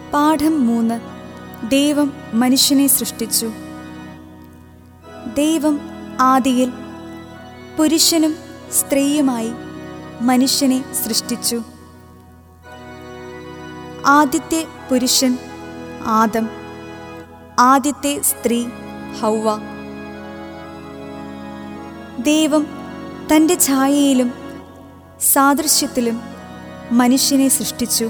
പാഠം മൂന്ന് ദൈവം മനുഷ്യനെ സൃഷ്ടിച്ചു ദൈവം ആദിയിൽ പുരുഷനും സ്ത്രീയുമായി മനുഷ്യനെ സൃഷ്ടിച്ചു ആദ്യത്തെ പുരുഷൻ ആദം ആദ്യത്തെ സ്ത്രീ ഹൗവ ദൈവം തൻ്റെ ഛായയിലും സാദൃശ്യത്തിലും മനുഷ്യനെ സൃഷ്ടിച്ചു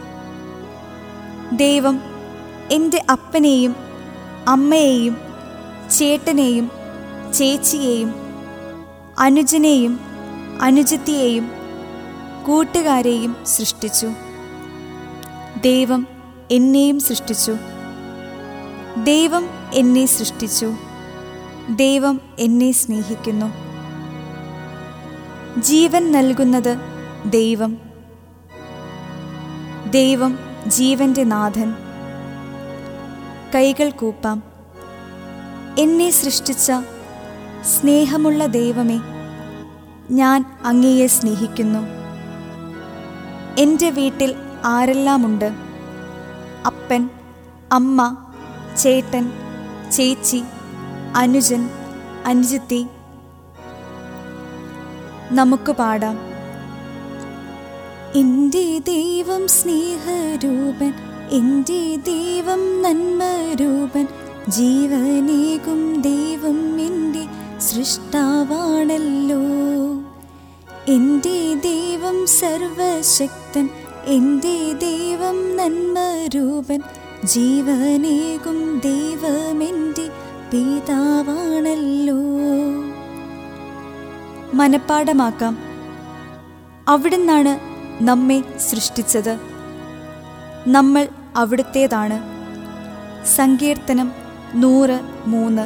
ദൈവം എൻ്റെ അപ്പനെയും അമ്മയെയും ചേട്ടനെയും ചേച്ചിയെയും അനുജനെയും അനുജത്തിയെയും കൂട്ടുകാരെയും സൃഷ്ടിച്ചു ദൈവം എന്നെയും സൃഷ്ടിച്ചു ദൈവം എന്നെ സൃഷ്ടിച്ചു ദൈവം എന്നെ സ്നേഹിക്കുന്നു ജീവൻ നൽകുന്നത് ദൈവം ദൈവം ജീവന്റെ നാഥൻ കൈകൾ കൂപ്പാം എന്നെ സൃഷ്ടിച്ച സ്നേഹമുള്ള ദൈവമേ ഞാൻ അങ്ങയെ സ്നേഹിക്കുന്നു എൻ്റെ വീട്ടിൽ ആരെല്ലാമുണ്ട് അപ്പൻ അമ്മ ചേട്ടൻ ചേച്ചി അനുജൻ അനുജത്തി നമുക്ക് പാടാം എൻ്റെ ദൈവം സ്നേഹരൂപൻ എൻ്റെ ദൈവം നന്മരൂപൻ ജീവനേകും ദൈവം എൻ്റെ സൃഷ്ടാവാണല്ലോ എൻ്റെ ദൈവം സർവശക്തൻ എൻ്റെ ദൈവം നന്മരൂപൻ ജീവനേകും ദൈവം എൻ്റെ പിതാവാണല്ലോ മനപ്പാടമാക്കാം അവിടുന്നാണ് നമ്മെ സൃഷ്ടിച്ചത് നമ്മൾ അവിടുത്തേതാണ് സങ്കീർത്തനം നൂറ് മൂന്ന്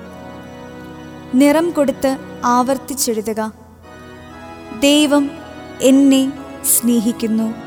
നിറം കൊടുത്ത് ആവർത്തിച്ചെഴുതുക ദൈവം എന്നെ സ്നേഹിക്കുന്നു